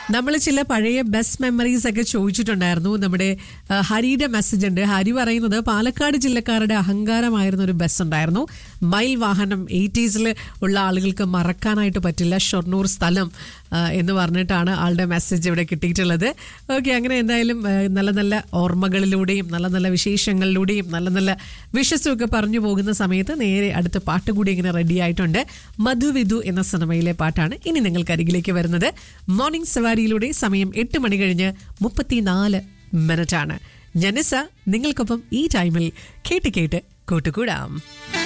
നമ്മൾ ചില പഴയ ബെസ്റ്റ് മെമ്മറീസ് ഒക്കെ ചോദിച്ചിട്ടുണ്ടായിരുന്നു നമ്മുടെ ആ, ഹരിയുടെ മെസ്സേജ് ഉണ്ട് ഹരി പറയുന്നത് പാലക്കാട് ജില്ലക്കാരുടെ അഹങ്കാരമായിരുന്ന ഒരു ബസ് ഉണ്ടായിരുന്നു മൈൽ വാഹനം എയ്റ്റീസിൽ ഉള്ള ആളുകൾക്ക് മറക്കാനായിട്ട് പറ്റില്ല ഷൊർണൂർ സ്ഥലം ആ, എന്ന് പറഞ്ഞിട്ടാണ് ആളുടെ മെസ്സേജ് ഇവിടെ കിട്ടിയിട്ടുള്ളത് ഓക്കെ അങ്ങനെ എന്തായാലും ആ, നല്ല നല്ല ഓർമ്മകളിലൂടെയും നല്ല നല്ല വിശേഷങ്ങളിലൂടെയും നല്ല നല്ല വിഷസും ഒക്കെ പറഞ്ഞു പോകുന്ന സമയത്ത് നേരെ അടുത്ത പാട്ട് കൂടി ഇങ്ങനെ റെഡി ആയിട്ടുണ്ട് മധുവിധു എന്ന സിനിമയിലെ പാട്ടാണ് ഇനി നിങ്ങൾക്ക് അരികിലേക്ക് വരുന്നത് മോർണിംഗ് സവാരിയിലൂടെ സമയം എട്ട് മണി കഴിഞ്ഞ് മുപ്പത്തിനാല് മിനിറ്റ് ആണ് ജനസ നിങ്ങൾക്കൊപ്പം ഈ ടൈമിൽ കേട്ട് കേട്ട് കൂട്ടുകൂടാം